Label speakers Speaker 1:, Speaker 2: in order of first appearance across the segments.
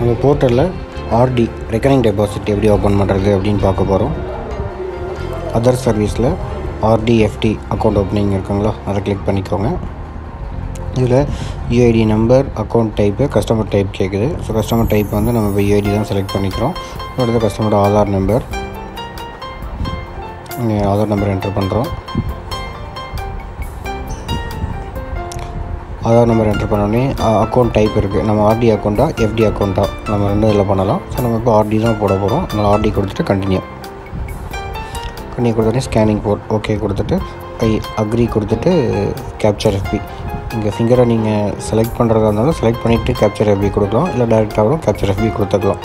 Speaker 1: நம்ம போர்ட்டலில் RD recurring deposit எப்படி ஓப்பன் பண்ணுறது அப்படின்னு பார்க்க போகிறோம் அதர் சர்வீஸில் ஆர்டிஎஃப்டி அக்கௌண்ட் ஓப்பனிங் இருக்குங்களா அதை கிளிக் பண்ணிக்கோங்க இதில் UID number account type customer type கேட்குது ஸோ கஸ்டமர் டைப் வந்து நம்ம இப்போ யூஐடி தான் செலக்ட் பண்ணிக்கிறோம் அடுத்து கஸ்டமரோட ஆதார் நம்பர் இங்கே ஆதார் நம்பர் என்டர் பண்ணுறோம் ஆதார் நம்பர் என்டர் பண்ணோடனே அக்கௌண்ட் டைப் இருக்குது நம்ம ஆர்டி அக்கௌண்ட்டா எஃப்டி அக்கௌண்ட்டா நம்ம ரெண்டும் இதில் பண்ணலாம் ஸோ நம்ம இப்போ ஆர்டி தான் போட போகிறோம் அதனால் ஆர்டி கொடுத்துட்டு கண்டினியூ கண்டினியூ கொடுத்தோடனே ஸ்கேனிங் போட் ஓகே கொடுத்துட்டு ஐ அக்ரி கொடுத்துட்டு கேப்சர் எஃபி இங்கே ஃபிங்கரை நீங்கள் செலக்ட் பண்ணுறதா இருந்தாலும் செலக்ட் பண்ணிவிட்டு கேப்சர் எஃபி கொடுக்கலாம் இல்லை டேரெக்டாகவும் கேப்சர் எஃபி கொடுத்துக்கலாம்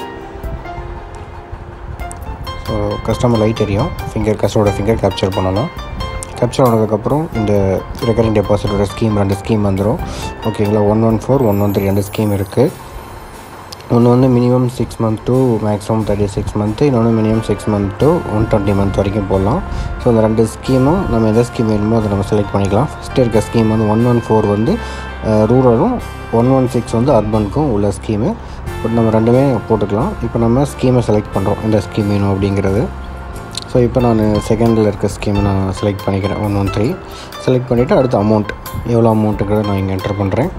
Speaker 1: ஸோ கஸ்டமர் லைட் தெரியும் ஃபிங்கர் கஸ்டமரோட ஃபிங்கர் கேப்சர் பண்ணலாம் கேப்சர் ஆனதுக்கப்புறம் இந்த ரெக்கரிங் டெபாசிட்டோட ஸ்கீம் ரெண்டு ஸ்கீம் வந்துடும் ஓகேங்களா one one four one one three ரெண்டு ஸ்கீம் இருக்குது ஒன்று வந்து minimum six month to maximum thirty six month இன்னொன்று minimum six month to one twenty month வரைக்கும் போடலாம் ஸோ இந்த ரெண்டு ஸ்கீமும் நம்ம எந்த ஸ்கீம் வேணுமோ அதை நம்ம செலக்ட் பண்ணிக்கலாம் ஃபஸ்ட்டு இருக்க ஸ்கீம் வந்து ஒன் ஒன் ஃபோர் வந்து ரூரலும் ஒன் ஒன் சிக்ஸ் வந்து அர்பனுக்கும் உள்ள ஸ்கீமு பட் நம்ம ரெண்டுமே போட்டுக்கலாம் இப்போ நம்ம ஸ்கீமை செலக்ட் பண்ணுறோம் எந்த ஸ்கீம் வேணும் அப்படிங்கிறது ஸோ இப்போ நான் செகண்டில் இருக்க ஸ்கீமை நான் செலக்ட் பண்ணிக்கிறேன் ஒன் ஒன் த்ரீ செலக்ட் பண்ணிவிட்டு அடுத்த அமௌண்ட் எவ்வளோ அமௌண்ட்டுங்கிறத நான் இங்கே என்டர் பண்ணுறேன்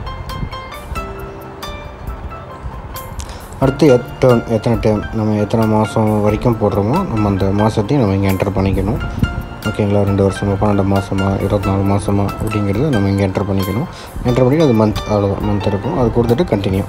Speaker 1: அடுத்து எத்தனை எத்தனை டைம் நம்ம எத்தனை மாதம் வரைக்கும் போடுறோமோ நம்ம அந்த மாதத்தையும் நம்ம இங்கே என்டர் பண்ணிக்கணும் ஓகேங்களா ரெண்டு வருஷமா பன்னெண்டு மாதமா இருபத்தி நாலு மாதமா அப்படிங்கிறத நம்ம இங்கே என்டர் பண்ணிக்கணும் என்டர் பண்ணிட்டு அது மந்த் அவ்வளோதான் மந்த் இருக்கும் அது கொடுத்துட்டு கண்டினியூ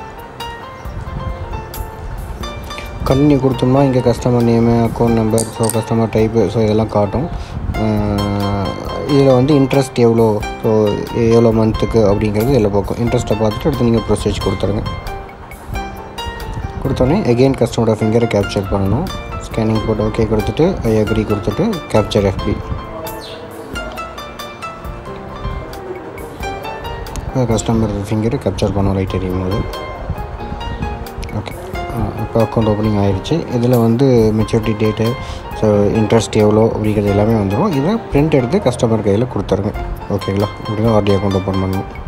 Speaker 1: கண்டினியூ கொடுத்தோம்னா இங்கே customer name account number so customer type so இதெல்லாம் காட்டும் இதில் வந்து இன்ட்ரெஸ்ட் எவ்வளோ ஸோ எவ்வளோ மந்த்துக்கு அப்படிங்கிறது இதில் பார்க்கும் இன்ட்ரெஸ்ட்டை பார்த்துட்டு அடுத்து நீங்கள் ப்ரொசீஜ் கொடுத்துருங்க கொடுத்தோடனே எகெயின் கஸ்டமரோட ஃபிங்கரை கேப்சர் பண்ணணும் ஸ்கேனிங் போட்டு ஓகே கொடுத்துட்டு ஐ அக்ரி கொடுத்துட்டு கேப்சர் எஃபி கஸ்டமர் ஃபிங்கரை கேப்சர் பண்ணோம் லைட் எரியும் போது ஓகே இப்போ அக்கௌண்ட் ஓப்பனிங் ஆயிடுச்சு இதில் வந்து மெச்சூரிட்டி டேட்டு ஸோ இன்ட்ரெஸ்ட் எவ்வளோ அப்படிங்கிறது எல்லாமே வந்துடும் இதை பிரிண்ட் எடுத்து கஸ்டமர் கையில் கொடுத்துருங்க ஓகேங்களா இப்படி தான் ஆர்டி அக்கௌண்ட் ஓப்பன் பண்ணணும்